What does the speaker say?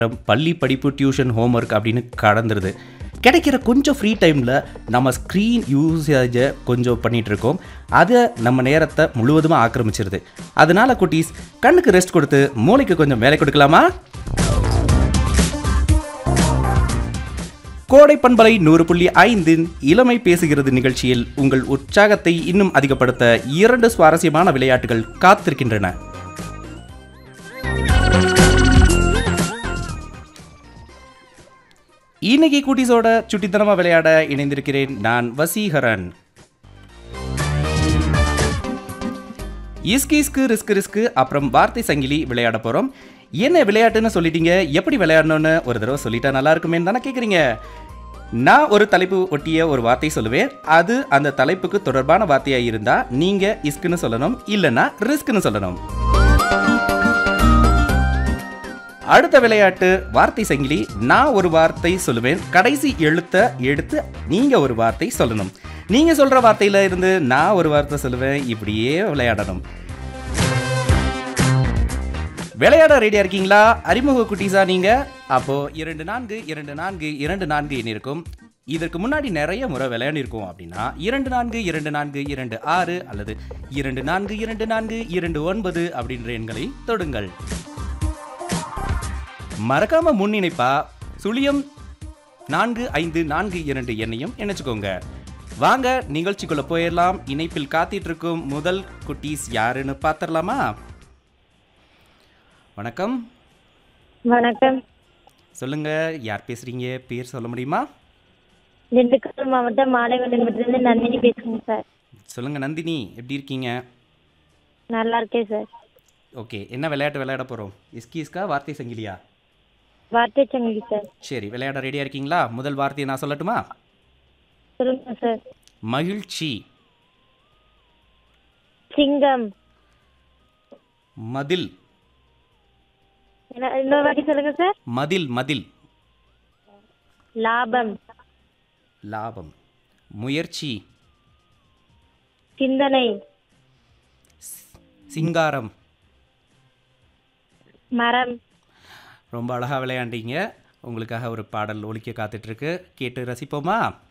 பள்ளி படிப்பு tuition homework அப்படின்னு கடந்துருது கிடைக்கிற கொஞ்சம் ஃப்ரீ டைமில் நம்ம ஸ்க்ரீன் யூசேஜை கொஞ்சம் பண்ணிகிட்டு இருக்கோம் அதை நம்ம நேரத்தை முழுவதுமாக ஆக்கிரமிச்சிருது அதனால குட்டீஸ் கண்ணுக்கு ரெஸ்ட் கொடுத்து மூளைக்கு கொஞ்சம் வேலை கொடுக்கலாமா கோடை பண்பலை நூறு புள்ளி ஐந்தின் இளமை பேசுகிறது நிகழ்ச்சியில் உங்கள் உற்சாகத்தை இன்னும் அதிகப்படுத்த இரண்டு சுவாரஸ்யமான விளையாட்டுகள் காத்திருக்கின்றன இன்னைக்கு குட்டீஸோட சுட்டித்தனமா விளையாட இணைந்திருக்கிறேன் நான் வசீகரன் இஸ்கு இஸ்கு ரிஸ்க் ரிஸ்க் அப்புறம் வார்த்தை சங்கிலி விளையாட போகிறோம் என்ன விளையாட்டுன்னு சொல்லிட்டீங்க எப்படி விளையாடணும்னு ஒரு தடவை சொல்லிட்டா நல்லா இருக்குமேன்னு தானே கேட்குறீங்க நான் ஒரு தலைப்பு ஒட்டிய ஒரு வார்த்தை சொல்லுவேன் அது அந்த தலைப்புக்கு தொடர்பான வார்த்தையாக இருந்தால் நீங்கள் இஸ்குன்னு சொல்லணும் இல்லைன்னா ரிஸ்க்னு சொல்லணும் அடுத்த விளையாட்டு வார்த்தை சங்கிலி நான் ஒரு வார்த்தை சொல்லுவேன் கடைசி எழுத்த எடுத்து நீங்க ஒரு வார்த்தை சொல்லணும் நீங்க சொல்ற வார்த்தையில இருந்து நான் ஒரு வார்த்தை சொல்லுவேன் இப்படியே விளையாடணும் விளையாட ரெடியா இருக்கீங்களா அறிமுக குட்டீஸா நீங்க அப்போ இரண்டு நான்கு இரண்டு நான்கு இரண்டு நான்கு எண் இருக்கும் இதற்கு முன்னாடி நிறைய முறை விளையாடிருக்கோம் அப்படின்னா இரண்டு நான்கு இரண்டு நான்கு இரண்டு ஆறு அல்லது இரண்டு நான்கு இரண்டு நான்கு இரண்டு ஒன்பது அப்படின்ற எண்களை தொடுங்கள் மறக்காம முன்னிணைப்பா சுழியம் நான்கு ஐந்து நான்கு இரண்டு எண்ணையும் இணைச்சுக்கோங்க வாங்க நிகழ்ச்சிக்குள்ள போயிடலாம் இணைப்பில் காத்திட்டு இருக்கும் முதல் குட்டீஸ் யாருன்னு பார்த்துடலாமா வணக்கம் வணக்கம் சொல்லுங்க யார் பேசுறீங்க பேர் சொல்ல முடியுமா திண்டுக்கல் மாவட்டம் மாலைவனத்திலிருந்து நந்தினி பேசுகிறேன் சார் சொல்லுங்க நந்தினி எப்படி இருக்கீங்க நல்லா இருக்கேன் சார் ஓகே என்ன விளையாட்டு விளையாட போறோம் இஸ்கிஸ்கா வார்த்தை சங்கிலியா வார்த்தை சங்கி சார் சரி விளையாட ரெடியா இருக்கீங்களா முதல் வார்த்தையை நான் சொல்லட்டுமா சொல்லுங்க சார் மகிழ்ச்சி சிங்கம் மதில் என்ன இன்னொரு வாட்டி சொல்லுங்க சார் மதில் மதில் லாபம் லாபம் முயற்சி சிந்தனை சிங்காரம் மரம் ரொம்ப அழகாக விளையாண்டீங்க உங்களுக்காக ஒரு பாடல் ஒலிக்க காத்துட்ருக்கு கேட்டு ரசிப்போமா